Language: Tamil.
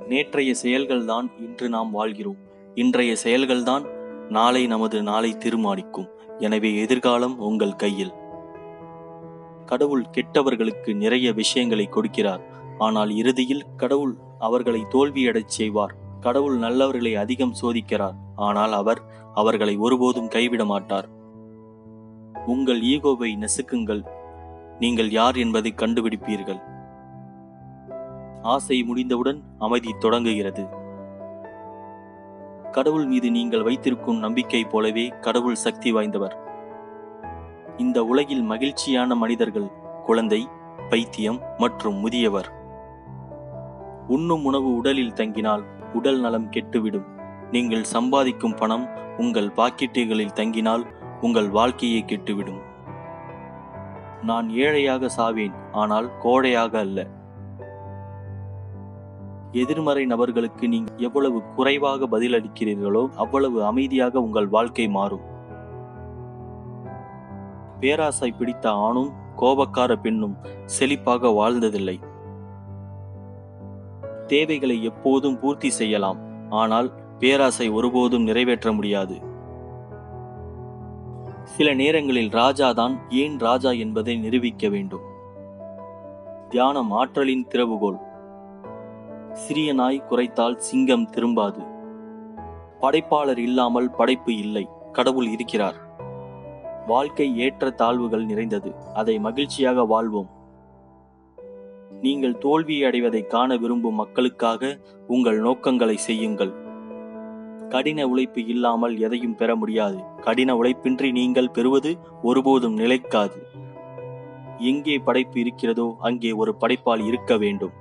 நேற்றைய செயல்கள்தான் இன்று நாம் வாழ்கிறோம் இன்றைய செயல்கள்தான் நாளை நமது நாளை தீர்மானிக்கும் எனவே எதிர்காலம் உங்கள் கையில் கடவுள் கெட்டவர்களுக்கு நிறைய விஷயங்களை கொடுக்கிறார் ஆனால் இறுதியில் கடவுள் அவர்களை தோல்வியடைச் செய்வார் கடவுள் நல்லவர்களை அதிகம் சோதிக்கிறார் ஆனால் அவர் அவர்களை ஒருபோதும் கைவிட மாட்டார் உங்கள் ஈகோவை நெசுக்குங்கள் நீங்கள் யார் என்பதை கண்டுபிடிப்பீர்கள் ஆசை முடிந்தவுடன் அமைதி தொடங்குகிறது கடவுள் மீது நீங்கள் வைத்திருக்கும் நம்பிக்கை போலவே கடவுள் சக்தி வாய்ந்தவர் இந்த உலகில் மகிழ்ச்சியான மனிதர்கள் குழந்தை பைத்தியம் மற்றும் முதியவர் உண்ணும் உணவு உடலில் தங்கினால் உடல் நலம் கெட்டுவிடும் நீங்கள் சம்பாதிக்கும் பணம் உங்கள் பாக்கெட்டுகளில் தங்கினால் உங்கள் வாழ்க்கையை கெட்டுவிடும் நான் ஏழையாக சாவேன் ஆனால் கோழையாக அல்ல எதிர்மறை நபர்களுக்கு நீங்கள் எவ்வளவு குறைவாக பதிலளிக்கிறீர்களோ அவ்வளவு அமைதியாக உங்கள் வாழ்க்கை மாறும் பேராசை பிடித்த ஆணும் கோபக்கார பெண்ணும் செழிப்பாக வாழ்ந்ததில்லை தேவைகளை எப்போதும் பூர்த்தி செய்யலாம் ஆனால் பேராசை ஒருபோதும் நிறைவேற்ற முடியாது சில நேரங்களில் ராஜாதான் ஏன் ராஜா என்பதை நிரூபிக்க வேண்டும் தியானம் ஆற்றலின் திறவுகோல் சிறிய நாய் குறைத்தால் சிங்கம் திரும்பாது படைப்பாளர் இல்லாமல் படைப்பு இல்லை கடவுள் இருக்கிறார் வாழ்க்கை ஏற்ற தாழ்வுகள் நிறைந்தது அதை மகிழ்ச்சியாக வாழ்வோம் நீங்கள் தோல்வியை அடைவதை காண விரும்பும் மக்களுக்காக உங்கள் நோக்கங்களை செய்யுங்கள் கடின உழைப்பு இல்லாமல் எதையும் பெற முடியாது கடின உழைப்பின்றி நீங்கள் பெறுவது ஒருபோதும் நிலைக்காது எங்கே படைப்பு இருக்கிறதோ அங்கே ஒரு படைப்பால் இருக்க வேண்டும்